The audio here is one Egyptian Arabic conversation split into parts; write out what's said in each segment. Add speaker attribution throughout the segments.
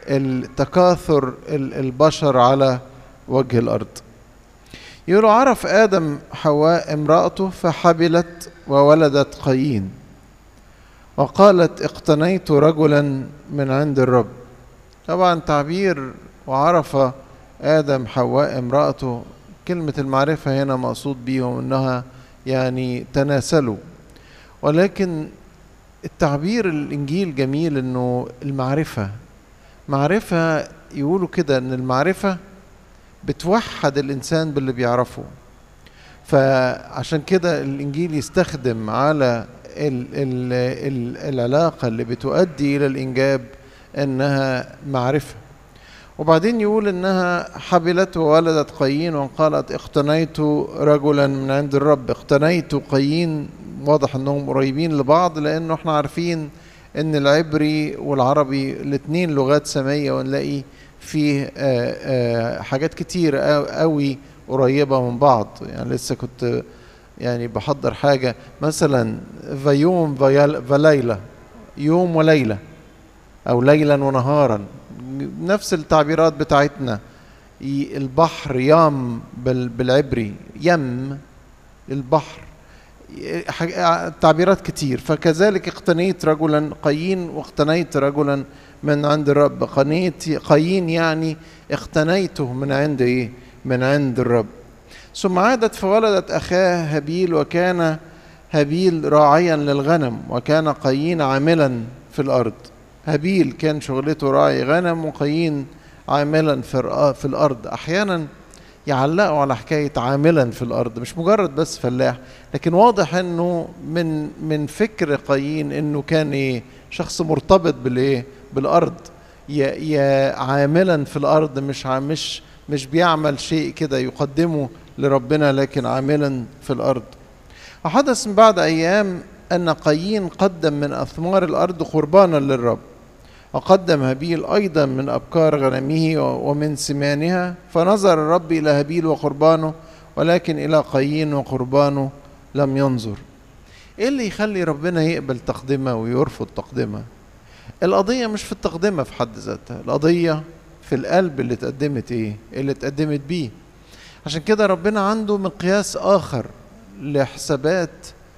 Speaker 1: التكاثر البشر على وجه الأرض يقولوا عرف آدم حواء امرأته فحبلت وولدت قايين وقالت اقتنيت رجلا من عند الرب طبعا تعبير وعرف آدم حواء امرأته كلمة المعرفة هنا مقصود بيهم انها يعني تناسلوا ولكن التعبير الانجيل جميل انه المعرفة معرفة يقولوا كده ان المعرفة بتوحد الانسان باللي بيعرفه فعشان كده الانجيل يستخدم على ال ال ال العلاقة اللي بتؤدي الى الانجاب انها معرفة وبعدين يقول انها حبلت وولدت قايين وقالت اقتنيت رجلا من عند الرب اقتنيت قايين واضح انهم قريبين لبعض لانه احنا عارفين ان العبري والعربي الاثنين لغات ساميه ونلاقي فيه آآ آآ حاجات كتير قوي قريبه من بعض يعني لسه كنت يعني بحضر حاجه مثلا فيوم فليله يوم وليله او ليلا ونهارا نفس التعبيرات بتاعتنا البحر يام بالعبري يم البحر تعبيرات كتير فكذلك اقتنيت رجلا قايين واقتنيت رجلا من عند الرب قنيت قايين يعني اقتنيته من عند ايه من عند الرب ثم عادت فولدت اخاه هابيل وكان هابيل راعيا للغنم وكان قايين عاملا في الارض هابيل كان شغلته راعي غنم وقايين عاملا في في الارض احيانا يعلقوا على حكايه عاملا في الارض مش مجرد بس فلاح لكن واضح انه من من فكر قايين انه كان ايه شخص مرتبط بالايه بالارض يا يا عاملا في الارض مش مش مش بيعمل شيء كده يقدمه لربنا لكن عاملا في الارض وحدث من بعد ايام ان قايين قدم من اثمار الارض قربانا للرب وقدم هابيل أيضا من أبكار غنمه ومن سمانها فنظر الرب إلى هابيل وقربانه ولكن إلى قايين وقربانه لم ينظر إيه اللي يخلي ربنا يقبل تقدمة ويرفض تقدمة القضية مش في التقدمة في حد ذاتها القضية في القلب اللي اتقدمت إيه اللي اتقدمت بيه عشان كده ربنا عنده مقياس آخر لحسابات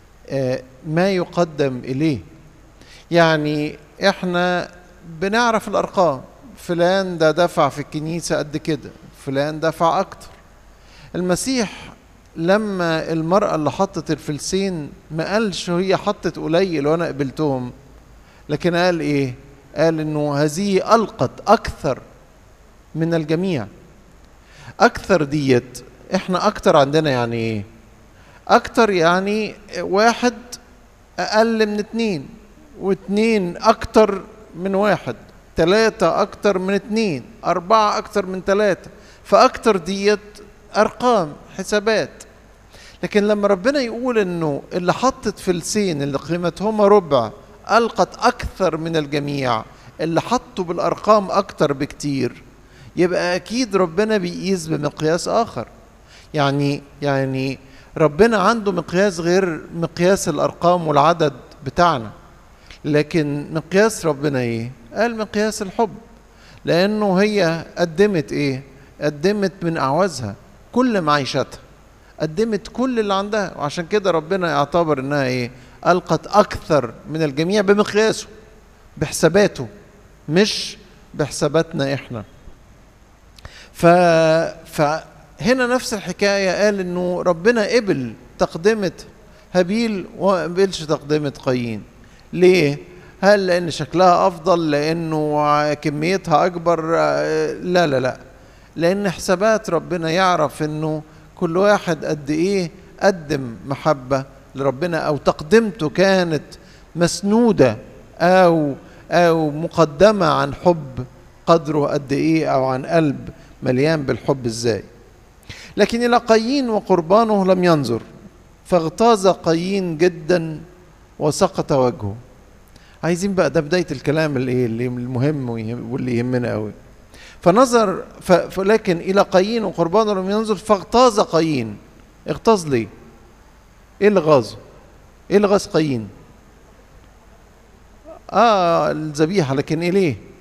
Speaker 1: ما يقدم إليه يعني احنا بنعرف الارقام فلان ده دفع في الكنيسه قد كده فلان دفع اكتر المسيح لما المرأة اللي حطت الفلسين ما قالش هي حطت قليل وانا قبلتهم لكن قال ايه قال انه هذه القت اكثر من الجميع اكثر ديت احنا اكتر عندنا يعني ايه اكتر يعني واحد اقل من اتنين واتنين اكتر من واحد تلاتة أكتر من اتنين أربعة أكتر من تلاتة فأكتر ديت أرقام حسابات لكن لما ربنا يقول إنه اللي حطت فلسين اللي قيمتهما ربع ألقت أكثر من الجميع اللي حطوا بالأرقام أكتر بكتير يبقى أكيد ربنا بيقيس بمقياس آخر يعني يعني ربنا عنده مقياس غير مقياس الأرقام والعدد بتاعنا لكن مقياس ربنا ايه قال مقياس الحب لانه هي قدمت ايه قدمت من اعوازها كل معيشتها قدمت كل اللي عندها وعشان كده ربنا يعتبر انها ايه القت اكثر من الجميع بمقياسه بحساباته مش بحساباتنا احنا ف فهنا نفس الحكايه قال انه ربنا قبل تقدمه هابيل وما قبلش تقدمه قايين ليه هل لان شكلها افضل لانه كميتها اكبر لا لا لا لان حسابات ربنا يعرف انه كل واحد قد ايه قدم محبه لربنا او تقدمته كانت مسنوده او او مقدمه عن حب قدره قد ايه او عن قلب مليان بالحب ازاي لكن الى قايين وقربانه لم ينظر فاغتاظ قايين جدا وسقط وجهه عايزين بقى ده بدايه الكلام اللي اللي المهم واللي يهمنا قوي فنظر ف... لكن الى قايين وقربانه لم ينظر فاغتاظ قايين اغتاظ ليه ايه اللي غاظه ايه اللي غاظ قايين اه الذبيحه لكن ايه ليه